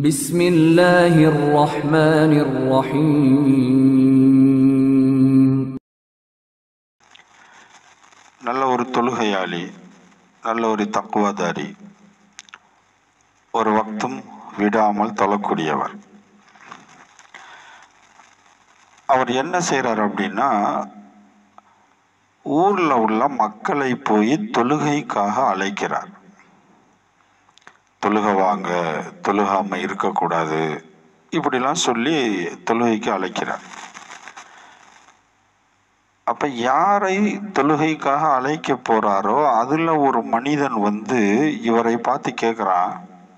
بسم الله الرحمن الرحيم நல்ல ஒரு தொழுகையாளி நல்ல ஒரு தக்குவாதாரி ஒரு வக்தும் விடாமல் தொழக்கூடியவர் அவர் என்ன செய்றார் அப்படின்னா ஊர்ல உள்ள மக்களை போய் தொழுகைக்காக அழைக்கிறார் தொழுக வாங்க தொழுகாம இருக்கக்கூடாது இப்படிலாம் சொல்லி தொழுகைக்கு அழைக்கிறார் அப்ப யாரை தொழுகைக்காக அழைக்க போறாரோ அதுல ஒரு மனிதன் வந்து இவரை பார்த்து கேட்குறான்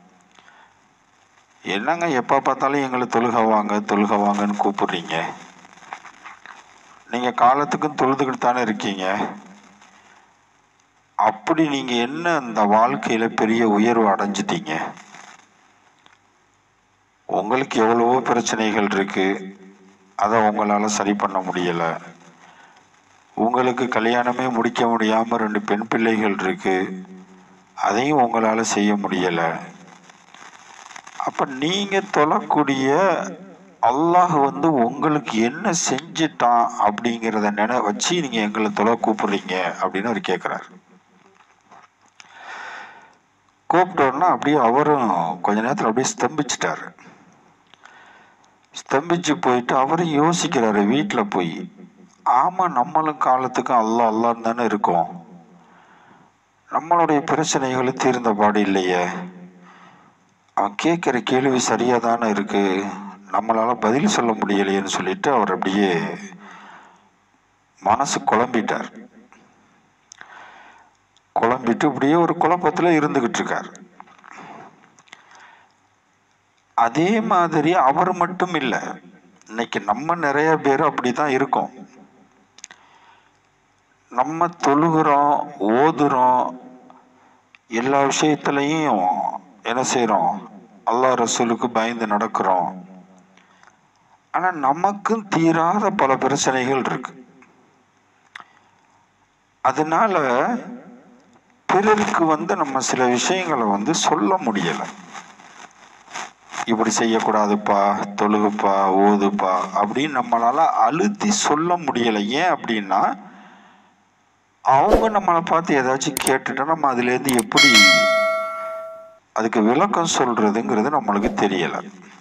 என்னங்க எப்ப பார்த்தாலும் எங்களை தொழுக வாங்க தொழுக வாங்கன்னு கூப்பிடுறீங்க நீங்க காலத்துக்கும் தொழுதுகிட்டு தானே இருக்கீங்க அப்படி நீங்க என்ன இந்த வாழ்க்கையில பெரிய உயர்வு அடைஞ்சிட்டீங்க உங்களுக்கு எவ்வளவோ பிரச்சனைகள் இருக்கு அதை உங்களால சரி பண்ண முடியல உங்களுக்கு கல்யாணமே முடிக்க முடியாம ரெண்டு பெண் பிள்ளைகள் இருக்கு அதையும் உங்களால செய்ய முடியல அப்ப நீங்க தொழக்கூடிய அல்லாஹ் வந்து உங்களுக்கு என்ன செஞ்சிட்டான் அப்படிங்கிறத நினை வச்சு நீங்க எங்களை தொலை கூப்பிடுறீங்க அப்படின்னு அவர் கேட்கிறார் கூப்பிட்டோன்னா அப்படியே அவரும் கொஞ்ச நேரத்தில் அப்படியே ஸ்தம்பிச்சிட்டாரு ஸ்தம்பிச்சு போயிட்டு அவரும் யோசிக்கிறாரு வீட்டில் போய் ஆமா நம்மளும் காலத்துக்கும் அல்லா அல்லான்னு தானே இருக்கோம் நம்மளுடைய பிரச்சனைகள் தீர்ந்த பாடு இல்லையே அவன் கேட்குற கேள்வி சரியா தானே இருக்கு நம்மளால பதில் சொல்ல முடியலையேன்னு சொல்லிட்டு அவர் அப்படியே மனசு குழம்பிட்டார் குழம்பிட்டு இப்படியே ஒரு குழப்பத்துல இருந்துகிட்டு இருக்கார் அதே மாதிரி அவர் மட்டும் இல்லை இன்னைக்கு நம்ம நிறைய பேர் அப்படிதான் இருக்கோம் நம்ம தொழுகிறோம் ஓதுறோம் எல்லா விஷயத்துலையும் என்ன செய்றோம் அல்லாஹ் ரசூலுக்கு பயந்து நடக்கிறோம் ஆனா நமக்கும் தீராத பல பிரச்சனைகள் இருக்கு அதனால பிறருக்கு வந்து நம்ம சில விஷயங்களை வந்து சொல்ல முடியல இப்படி செய்யக்கூடாதுப்பா தொழுகுப்பா ஓதுப்பா அப்படின்னு நம்மளால அழுத்தி சொல்ல முடியல ஏன் அப்படின்னா அவங்க நம்மளை பார்த்து ஏதாச்சும் கேட்டுட்டா நம்ம அதுலேருந்து எப்படி அதுக்கு விளக்கம் சொல்றதுங்கிறது நம்மளுக்கு தெரியல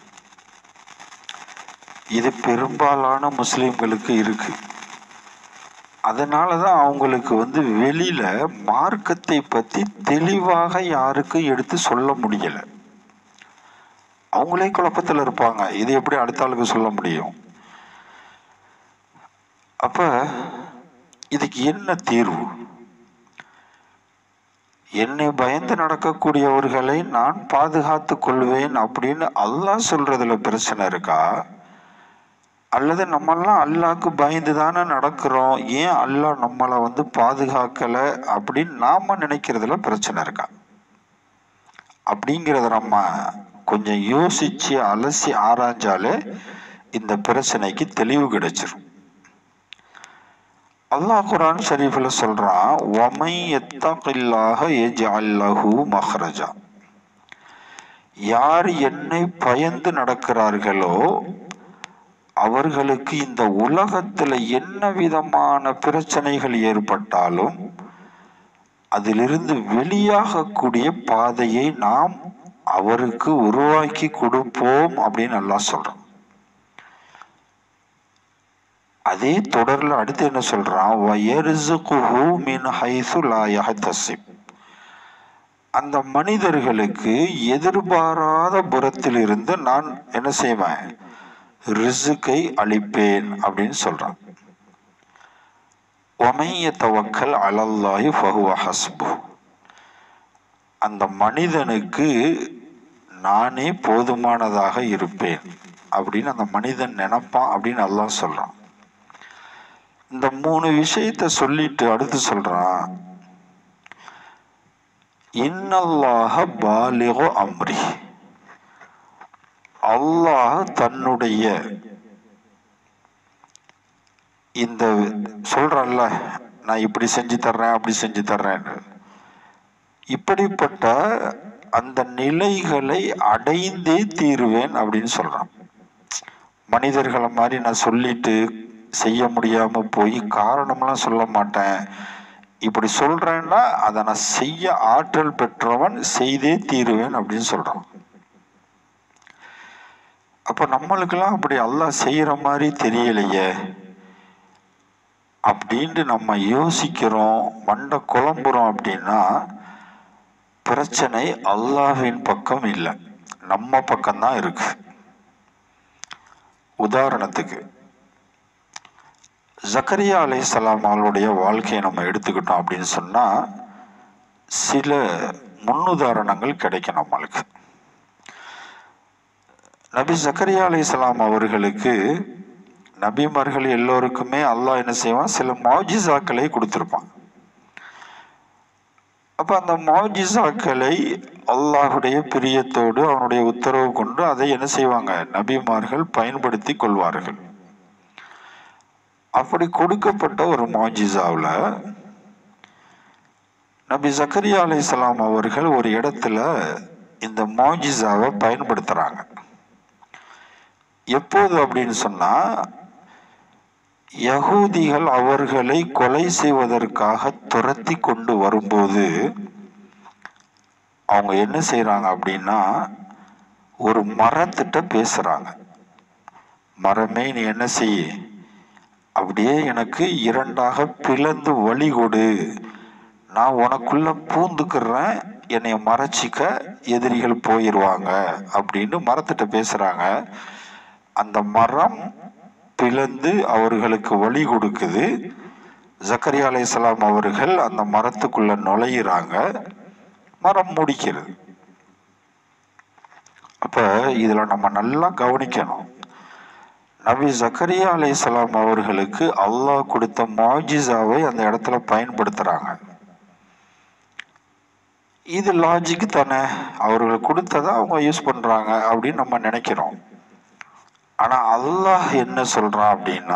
இது பெரும்பாலான முஸ்லிம்களுக்கு இருக்கு அதனால தான் அவங்களுக்கு வந்து வெளியில மார்க்கத்தை பத்தி தெளிவாக யாருக்கும் எடுத்து சொல்ல முடியல அவங்களே குழப்பத்தில் இருப்பாங்க இது எப்படி அடுத்த ஆளுக்கு சொல்ல முடியும் அப்ப இதுக்கு என்ன தீர்வு என்னை பயந்து நடக்கக்கூடியவர்களை நான் பாதுகாத்து கொள்வேன் அப்படின்னு அல்லாஹ் சொல்றதுல பிரச்சனை இருக்கா அல்லது நம்மெல்லாம் அல்லாஹ்க்கு பயந்து தானே நடக்கிறோம் ஏன் அல்லாஹ் நம்மளை வந்து பாதுகாக்கல அப்படின்னு நாம நினைக்கிறதுல பிரச்சனை இருக்கா அப்படிங்கிறத நம்ம கொஞ்சம் யோசிச்சு அலசி ஆராய்ஞ்சாலே இந்த பிரச்சனைக்கு தெளிவு கிடைச்சிரும் அல்லாஹ் குரான் ஷரீஃபில் சொல்றான் ஒமை எத்தகில்லாக எஜ்அல்லஹு மஹ்ரஜா யார் என்னை பயந்து நடக்கிறார்களோ அவர்களுக்கு இந்த உலகத்துல என்ன விதமான பிரச்சனைகள் ஏற்பட்டாலும் அதிலிருந்து வெளியாகக்கூடிய பாதையை நாம் அவருக்கு உருவாக்கி கொடுப்போம் அப்படின்னு அல்லாஹ் சொல்றான் அதே தொடர்ல அடுத்து என்ன சொல்றான் வயர்சுகுஹு மின் ஹைசு லா யஹ்தசிப் அந்த மனிதர்களுக்கு எதிர்பாராத புறத்திலிருந்து நான் என்ன செய்வேன் ரிசுக்கை அளிப்பேன் அப்படின்னு சொல்றான் ஒமைய தவக்கல் அலல்லாஹி ஃபஹுவ ஹஸ்பு அந்த மனிதனுக்கு நானே போதுமானதாக இருப்பேன் அப்படின்னு அந்த மனிதன் நினைப்பான் அப்படின்னு அல்லாஹ் சொல்றான் இந்த மூணு விஷயத்த சொல்லிட்டு அடுத்து சொல்றான் இன்னல்லாஹ பாலிகோ அம்ரி அல்லாஹ் தன்னுடைய இந்த சொல்றல்ல நான் இப்படி செஞ்சு தர்றேன் அப்படி செஞ்சு தர்றேன் இப்படிப்பட்ட அந்த நிலைகளை அடைந்தே தீருவேன் அப்படின்னு சொல்றான் மனிதர்களை மாதிரி நான் சொல்லிட்டு செய்ய முடியாம போய் காரணம்லாம் சொல்ல மாட்டேன் இப்படி சொல்றேன்னா அதை நான் செய்ய ஆற்றல் பெற்றவன் செய்தே தீருவேன் அப்படின்னு சொல்றான் அப்ப நம்மளுக்கெல்லாம் அப்படி அல்லாஹ் செய்யற மாதிரி தெரியலையே அப்படின்ட்டு நம்ம யோசிக்கிறோம் மண்டை குழம்புறோம் அப்படின்னா பிரச்சனை அல்லாஹ்வின் பக்கம் இல்லை நம்ம பக்கம்தான் இருக்கு உதாரணத்துக்கு ஜக்கரியா அலைஹிஸ்ஸலாம் அவளுடைய வாழ்க்கையை நம்ம எடுத்துக்கிட்டோம் அப்படின்னு சொன்னா சில முன்னுதாரணங்கள் கிடைக்கும் நம்மளுக்கு நபி ஜக்கரியா அலைஹிஸ்ஸலாம் அவர்களுக்கு நபிமார்கள் எல்லோருக்குமே அல்லாஹ் என்ன செய்வான் சில மாஜிசாக்களை கொடுத்திருப்பான் அப்ப அந்த மாஜிசாக்களை அல்லாஹுடைய பிரியத்தோடு அவனுடைய உத்தரவு கொண்டு அதை என்ன செய்வாங்க நபிமார்கள் பயன்படுத்தி கொள்வார்கள் அப்படி கொடுக்கப்பட்ட ஒரு மாஜிசாவில் நபி ஜக்கரியா அலைஹிஸ்ஸலாம் அவர்கள் ஒரு இடத்துல இந்த மாஜிசாவை பயன்படுத்துறாங்க எப்போது அப்படின்னு சொன்னா யகூதிகள் அவர்களை கொலை செய்வதற்காக துரத்தி கொண்டு வரும்போது அவங்க என்ன செய்றாங்க அப்படின்னா ஒரு மரத்திட்ட பேசுறாங்க மரமே நீ என்ன செய் அப்படியே எனக்கு இரண்டாக பிளந்து வழி கொடு நான் உனக்குள்ள பூந்துக்கிறேன் என்னைய மறைச்சிக்க எதிரிகள் போயிடுவாங்க அப்படின்னு மரத்திட்ட பேசுறாங்க அந்த மரம் பிளந்து அவர்களுக்கு வழி கொடுக்குது ஜக்கரியா அலைஹிஸ்ஸலாம் அவர்கள் அந்த மரத்துக்குள்ள நுழையிறாங்க மரம் முடிக்கிறது அப்ப இதுல நம்ம நல்லா கவனிக்கணும் நபி ஜக்கரியா அலைஹிஸ்ஸலாம் அவர்களுக்கு அல்லாஹ் கொடுத்த மாஜிசாவை அந்த இடத்துல பயன்படுத்துறாங்க இது லாஜிக் தானே அவர்கள் கொடுத்ததை அவங்க யூஸ் பண்றாங்க அப்படின்னு நம்ம நினைக்கிறோம் ஆனா அல்லாஹ் என்ன சொல்றான் அப்படின்னா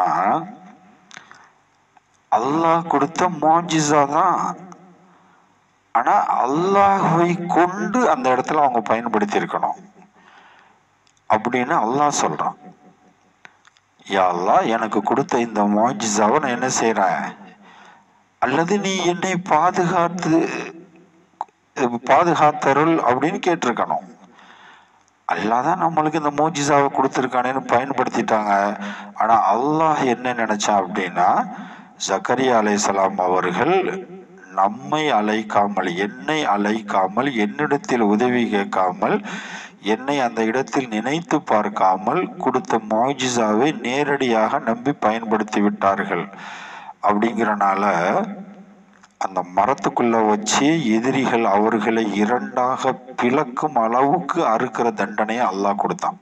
அல்லாஹ் கொடுத்த மாஜிசா தான் ஆனா அல்லாஹ்வை கொண்டு அந்த இடத்துல அவங்க பயன்படுத்தி இருக்கணும் அப்படின்னு அல்லாஹ் சொல்றான் யா அல்லாஹ் எனக்கு கொடுத்த இந்த மாஜிசாவை நான் என்ன செய்றேன் அல்லது நீ என்னை பாதுகாத்து பாதுகாத்தருள் அப்படின்னு கேட்டிருக்கணும் அல்லாஹ் தான் நம்மளுக்கு இந்த மோஜிசாவை கொடுத்துருக்கானேன்னு பயன்படுத்திட்டாங்க ஆனா அல்லாஹ் என்ன நினைச்சான் அப்படின்னா ஜக்கரியா அலைஹிஸ்ஸலாம் அவர்கள் நம்மை அழைக்காமல் என்னை அழைக்காமல் என்னிடத்தில் உதவி கேட்காமல் என்னை அந்த இடத்தில் நினைத்து பார்க்காமல் கொடுத்த மாஜிசாவை நேரடியாக நம்பி பயன்படுத்தி விட்டார்கள் அப்படிங்கிறனால அந்த மரத்துக்குள்ள வச்சு எதிரிகள் அவர்களை இரண்டாக பிளக்கும் அளவுக்கு அறுக்கிற தண்டனையை அல்லாஹ் கொடுத்தான்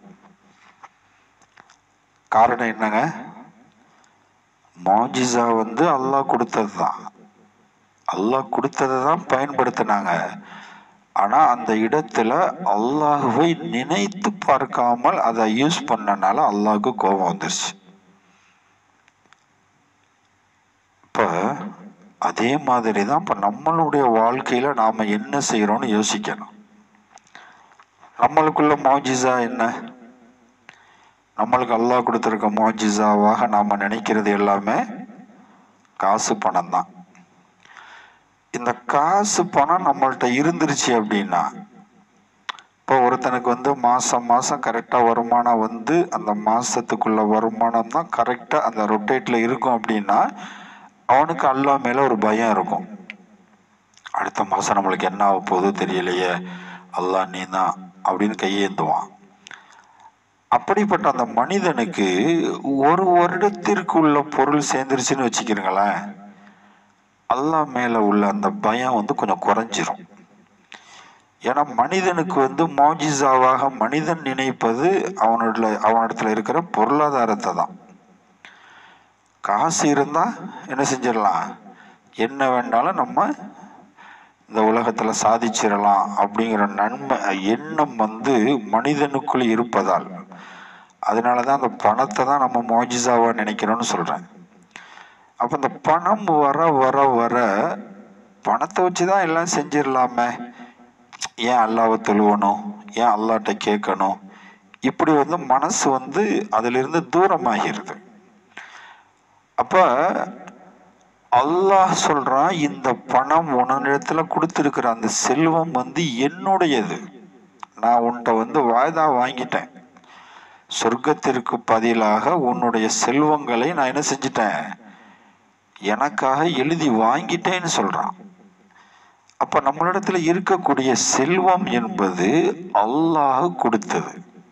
காரணம் என்னங்க மாஜிசா வந்து அல்லாஹ் கொடுத்தது தான் அல்லாஹ் கொடுத்ததை தான் பயன்படுத்தினாங்க ஆனா அந்த இடத்துல அல்லாஹுவை நினைத்து பார்க்காமல் அதை யூஸ் பண்ணனால அல்லாஹ்க்கு கோபம் வந்துருச்சு இப்ப அதே மாதிரி தான் இப்போ நம்மளுடைய வாழ்க்கையில நாம என்ன செய்யறோம்னு யோசிக்கணும் நம்மளுக்குள்ள மோஜிசா என்ன நம்மளுக்கு அல்லாஹ் கொடுத்துருக்க மோஜிசாவாக நாம நினைக்கிறது எல்லாமே காசு பணம் தான் இந்த காசு பணம் நம்மள்ட்ட இருந்துருச்சு அப்படின்னா இப்போ ஒருத்தனுக்கு வந்து மாசம் மாசம் கரெக்டா வருமானம் வந்து அந்த மாசத்துக்குள்ள வருமானம் தான் கரெக்டா அந்த ரொட்டேட்ல இருக்கும் அப்படின்னா அவனுக்கு அல்லா மேல ஒரு பயம் இருக்கும் அடுத்த மாசம் நம்மளுக்கு என்ன ஆக போகுதோ தெரியலையே அல்லாஹ் நீ தான் அப்படின்னு கையேந்துவான் அப்படிப்பட்ட அந்த மனிதனுக்கு ஒரு வருடத்திற்கு உள்ள பொருள் சேர்ந்துருச்சுன்னு வச்சுக்கிறீங்களேன் அல்லாஹ் மேல உள்ள அந்த பயம் வந்து கொஞ்சம் குறைஞ்சிரும் ஏன்னா மனிதனுக்கு வந்து மோஜிசாவாக மனிதன் நினைப்பது அவனோட அவனிடத்துல இருக்கிற பொருளாதாரத்தை தான் காசு இருந்தா என்ன செஞ்சிடலாம் என்ன வேண்டாலும் நம்ம இந்த உலகத்துல சாதிச்சிடலாம் அப்படிங்கிற நன்மை எண்ணம் வந்து மனிதனுக்குள் இருப்பதால் அதனாலதான் அந்த பணத்தை தான் நம்ம மோஜிசாவா நினைக்கிறோம்னு சொல்றேன் அப்ப இந்த பணம் வர வர வர பணத்தை வச்சுதான் எல்லாம் செஞ்சிடலாமே ஏன் அல்லாவை தொழுவணும் ஏன் அல்லாட்ட கேட்கணும் இப்படி வந்து மனசு வந்து அதிலிருந்து தூரமாகிறது அப்ப அல்லாஹ் சொல்றான் இந்த பணம் உன்னிடத்துல கொடுத்துருக்கிற அந்த செல்வம் வந்து என்னுடையது நான் உன்கிட்ட வந்து வாய்தா வாங்கிட்டேன் சொர்க்கத்திற்கு பதிலாக உன்னுடைய செல்வங்களை நான் என்ன செஞ்சிட்டேன் எனக்காக எழுதி வாங்கிட்டேன்னு சொல்றான் அப்ப நம்மளிடத்துல இருக்கக்கூடிய செல்வம் என்பது அல்லாஹ் கொடுத்தது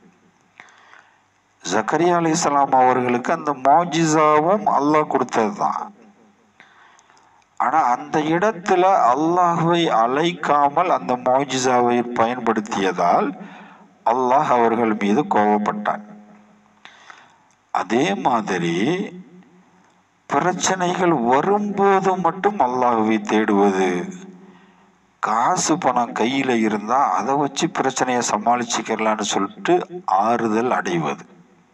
ஜக்கரியா அலிஸ்லாம் அவர்களுக்கு அந்த மாஜிசாவும் அல்லாஹ் கொடுத்தது தான் ஆனா அந்த இடத்துல அல்லாஹுவை அழைக்காமல் அந்த மாஜிசாவை பயன்படுத்தியதால் அல்லாஹ் அவர்கள் மீது கோபப்பட்டான் அதே மாதிரி பிரச்சனைகள் வரும்போது மட்டும் அல்லாஹுவை தேடுவது காசு பணம் கையில இருந்தா அதை வச்சு பிரச்சனையை சமாளிச்சுக்கலான்னு சொல்லிட்டு ஆறுதல் அடைவது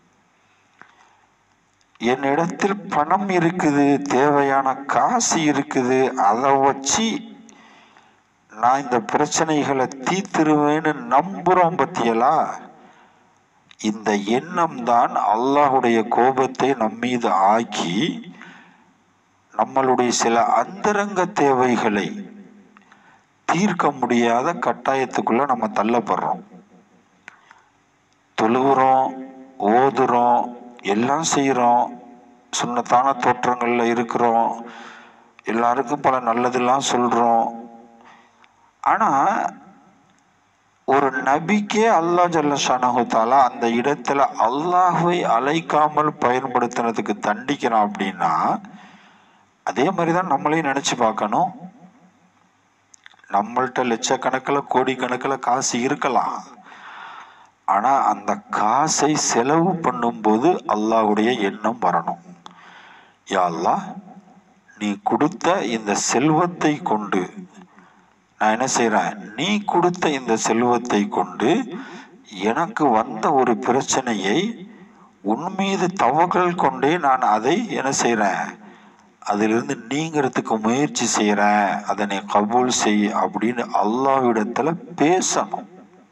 என்னிடத்தில் பணம் இருக்குது தேவையான காசு இருக்குது அதை வச்சு நான் இந்த பிரச்சனைகளை தீர்த்துருவேன்னு நம்புறோம் பத்தியலா இந்த எண்ணம் தான் அல்லாஹுடைய கோபத்தை நம் மீது ஆக்கி நம்மளுடைய சில அந்தரங்க தேவைகளை தீர்க்க முடியாத கட்டாயத்துக்குள்ள நம்ம தள்ளப்படுறோம் தொழுகிறோம் ஓதுறோம் எல்லாம் செய்கிறோம் சுண்ணத்தான தோற்றங்கள்ல இருக்கிறோம் எல்லாருக்கும் பல நல்லதெல்லாம் சொல்றோம் ஆனா ஒரு நபிக்கே அல்லாஹ் ஜல்லஷானஹுத்தாலா அந்த இடத்துல அல்லாஹுவை அழைக்காமல் பயன்படுத்தினதுக்கு தண்டிக்கிறான் அப்படின்னா அதே மாதிரி தான் நம்மளையும் நினைச்சு பார்க்கணும் நம்மள்ட்ட லட்சக்கணக்கில் கோடிக்கணக்கில் காசு இருக்கலாம் ஆனா அந்த காசை செலவு பண்ணும்போது அல்லாஹ்வுடைய எண்ணம் வரணும் யா அல்லாஹ் நீ கொடுத்த இந்த செல்வத்தை கொண்டு நான் என்ன செய்றேன் நீ கொடுத்த இந்த செல்வத்தை கொண்டு எனக்கு வந்த ஒரு பிரச்சனையை உன் மீது தவறுகள் கொண்டே நான் அதை என்ன செய்றேன் அதிலிருந்து நீங்கிறதுக்கு முயற்சி செய்கிறேன் அதை நீ கபூல் செய் அப்படின்னு அல்லாஹ்விடத்துல பேசணும்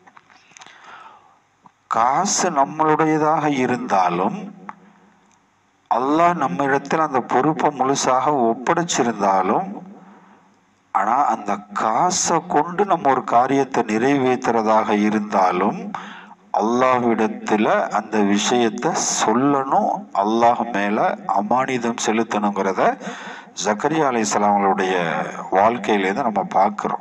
காசு நம்மளுடையதாக இருந்தாலும் அல்லாஹ் நம்ம இடத்துல அந்த பொறுப்பை முழுசாக ஒப்படைச்சிருந்தாலும் ஆனா அந்த காசை கொண்டு நம்ம ஒரு காரியத்தை நிறைவேற்றுறதாக இருந்தாலும் அல்லாஹ்விடத்துல அந்த விஷயத்த சொல்லணும் அல்லாஹ் மேல அமானிதம் செலுத்தணுங்கிறத ஜக்கரியா அலைஹிஸ்ஸலாம் அவங்களுடைய வாழ்க்கையிலேருந்து நம்ம பார்க்கிறோம்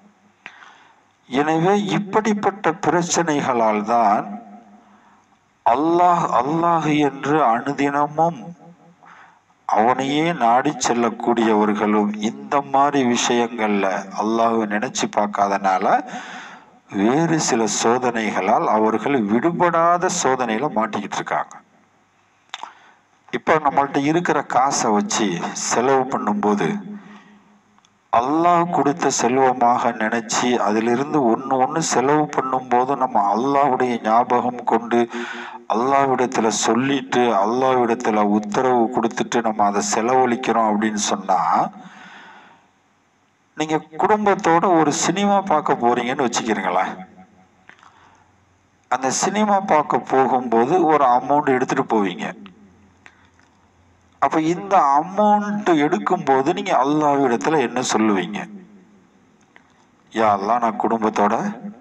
எனவே இப்படிப்பட்ட பிரச்சனைகளால் தான் அல்லாஹ் அல்லாஹ் என்று அனுதினமும் அவனையே நாடி செல்லக்கூடியவர்களும் இந்த மாதிரி விஷயங்கள்ல அல்லாஹ்வை நினைச்சு பார்க்காதனால வேறு சில சோதனைகளால் அவர்கள் விடுபடாத சோதனையில மாட்டிக்கிட்டு இருக்காங்க இப்ப நம்மள்ட்ட இருக்கிற காசை வச்சு செலவு பண்ணும்போது அல்லாஹ் கொடுத்த செல்வமாக நினைச்சு அதிலிருந்து ஒன்று ஒன்று செலவு பண்ணும்போது நம்ம அல்லாஹ்வுடைய ஞாபகம் கொண்டு அல்லாஹ்விடத்துல சொல்லிட்டு அல்லாஹ்விடத்துல உத்தரவு கொடுத்துட்டு நம்ம அதை செலவழிக்கிறோம் அப்படின்னு சொன்னா நீங்க குடும்பத்தோட ஒரு சினிமா பார்க்க போறீங்கன்னு வச்சுக்கிறீங்களேன் அந்த சினிமா பார்க்க போகும்போது ஒரு அமௌண்ட் எடுத்துட்டு போவீங்க அப்ப இந்த அமௌண்ட் எடுக்கும்போது நீங்க அல்லாஹ்விடத்துல என்ன சொல்லுவீங்க யா அல்லாஹ் நான் குடும்பத்தோட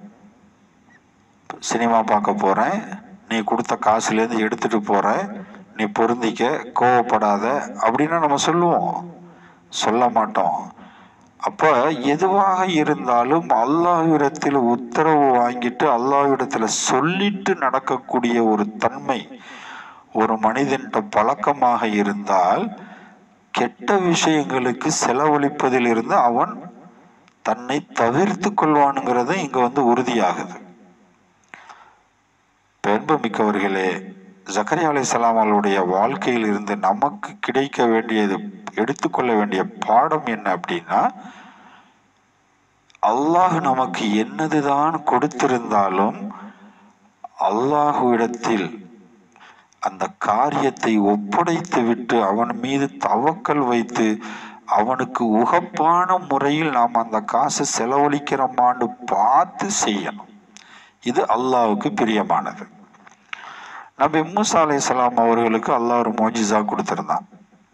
சினிமா பார்க்க போறேன் நீ கொடுத்த காசுல இருந்து எடுத்துட்டு போற நீ பொருந்திக்க கோவப்படாத அப்படின்னு நம்ம சொல்லுவோம் சொல்ல மாட்டோம் அப்ப எதுவாக இருந்தாலும் அல்லாஹ்விடத்தில் உத்தரவு வாங்கிட்டு அல்லாஹ்விடத்துல சொல்லிட்டு நடக்கக்கூடிய ஒரு தன்மை ஒரு மனிதன்கிட்ட பழக்கமாக இருந்தால் கெட்ட விஷயங்களுக்கு செலவழிப்பதில் இருந்து அவன் தன்னை தவிர்த்து கொள்வானுங்கிறது இங்க வந்து உறுதியாகுது பெண்பு மிக்கவர்களே ஜக்கரியா அலைஹிஸ்ஸலாம் அவர்களுடைய வாழ்க்கையில் இருந்து நமக்கு கிடைக்க வேண்டியது எடுத்துக்கொள்ள வேண்டிய பாடம் என்ன அப்படின்னா அல்லாஹ் நமக்கு என்னதுதான் கொடுத்திருந்தாலும் அல்லாஹுவிடத்தில் அந்த காரியத்தை ஒப்படைத்து விட்டு அவன் மீது தவக்கல் வைத்து அவனுக்கு உகப்பான முறையில் நாம் அந்த காசை செலவழிக்கிறோமான்னு பார்த்து செய்யணும் இது அல்லாவுக்கு பிரியமானது நபி மூசா அலைஹிஸ்ஸலாம் அவர்களுக்கு அல்லாஹ் ஒரு மோஜிசா கொடுத்திருந்தான்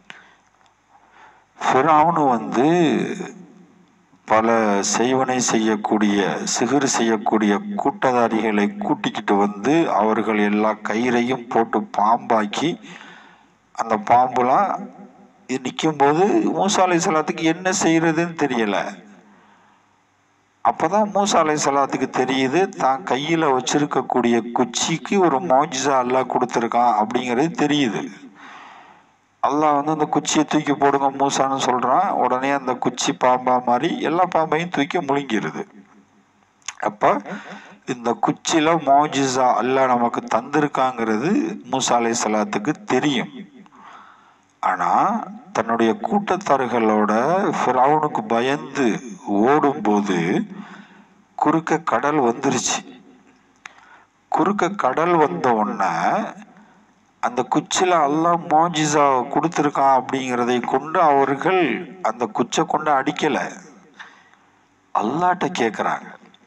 ஃபிரௌனு வந்து பல செய்வனை செய்யக்கூடிய சிகுறு செய்யக்கூடிய கூட்டதாரிகளை கூட்டிக்கிட்டு வந்து அவர்கள் எல்லா கயிறையும் போட்டு பாம்பாக்கி அந்த பாம்புலாம் நிற்கும்போது மூசா அலை சலாத்துக்கு என்ன செய்யறதுன்னு தெரியல அப்பதான் மூசா அலை சலாத்துக்கு தெரியுது தான் கையில வச்சிருக்கக்கூடிய குச்சிக்கு ஒரு மோஜிசா அல்லாஹ் கொடுத்துருக்கான் அப்படிங்கிறது தெரியுது அல்லாஹ் வந்து அந்த குச்சியை தூக்கி போடுங்க மூசான்னு சொல்றான் உடனே அந்த குச்சி பாம்பா மாதிரி எல்லா பாம்பையும் தூக்கி முழுங்கிருது அப்ப இந்த குச்சியில மோஜிசா அல்லாஹ் நமக்கு தந்திருக்காங்கிறது மூசா அலை சலாத்துக்கு தெரியும் ஆனா தன்னுடைய கூட்டத்தார்களோட ஃபிரௌனுக்கு பயந்து ஓடும்போது குறுக்க கடல் வந்துருச்சு குறுக்க கடல் வந்த உடனே அந்த குச்சில அல்லாஹ் மோஜிசா கொடுத்துருக்கான் அப்படிங்கிறதை கொண்டு அவர்கள் அந்த குச்சை கொண்டு அடிக்கல அல்லாட்ட கேக்குறாங்க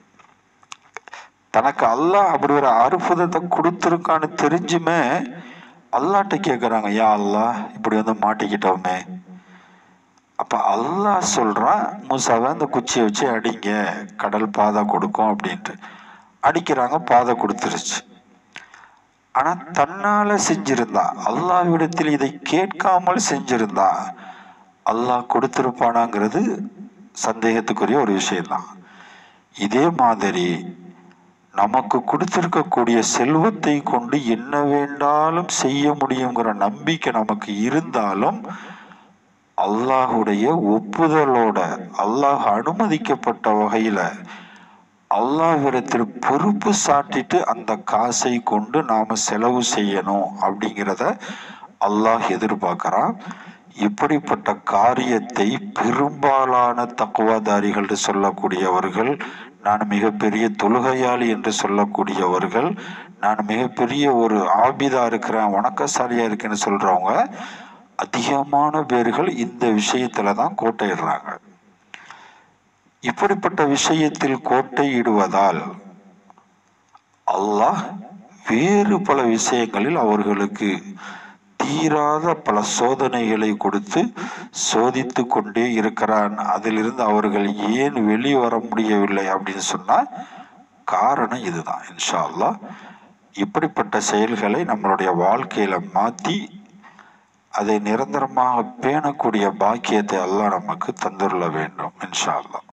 தனக்கு அல்லாஹ் அப்படி ஒரு அற்புதத்தை கொடுத்துருக்கான்னு தெரிஞ்சுமே அல்லாட்ட கேக்குறாங்க யா அல்லாஹ் இப்படி வந்து மாட்டிக்கிட்டோமே அப்ப அல்லாஹ் சொல்றான் மூசாவை அந்த குச்சியை வச்சு அடிங்க கடல் பாதை கொடுக்கும் அப்படின்ட்டு அடிக்கிறாங்க பாதை கொடுத்துருச்சு ஆனா தன்னால செஞ்சிருந்தா அல்லாஹ்விடத்தில் இதை கேட்காமல் செஞ்சிருந்தா அல்லாஹ் கொடுத்திருப்பானாங்கிறது சந்தேகத்துக்குரிய ஒரு விஷயம்தான் இதே மாதிரி நமக்கு கொடுத்திருக்கக்கூடிய செல்வத்தை கொண்டு என்ன வேண்டாலும் செய்ய முடியுங்கிற நம்பிக்கை நமக்கு இருந்தாலும் அல்லாஹுடைய ஒப்புதலோட அல்லாஹ் அனுமதிக்கப்பட்ட வகையில அல்லாஹ்விடத்தில் பொறுப்பு சாட்டிட்டு அந்த காசை கொண்டு நாம செலவு செய்யணும் அப்படிங்கிறத அல்லாஹ் எதிர்பார்க்கிறான் இப்படிப்பட்ட காரியத்தை பெரும்பாலான தக்குவாதாரிகள் என்று சொல்லக்கூடியவர்கள் நான் மிகப்பெரிய தொழுகையாளி என்று சொல்லக்கூடியவர்கள் நான் மிகப்பெரிய ஒரு ஆபிதா இருக்கிறேன் வணக்கசாலியா இருக்கேன்னு சொல்றவங்க அதிகமான பேர்கள் இந்த விஷயத்துல தான் கோட்டையிடுறாங்க இப்படிப்பட்ட விஷயத்தில் கோட்டையிடுவதால் அல்லாஹ் வேறு பல விஷயங்களில் அவர்களுக்கு தீராத பல சோதனைகளை கொடுத்து சோதித்து கொண்டே இருக்கிறான் அதிலிருந்து அவர்கள் ஏன் வெளியே வர முடியவில்லை அப்படின்னு சொன்னா காரணம் இதுதான் இன்ஷா அல்லாஹ் இப்படிப்பட்ட செயல்களை நம்மளுடைய வாழ்க்கையில மாத்தி அதை நிரந்தரமாக பேணக்கூடிய பாக்கியத்தை அல்லாஹ் நமக்கு தந்துள்ள வேண்டும் இன்ஷா அல்லாஹ்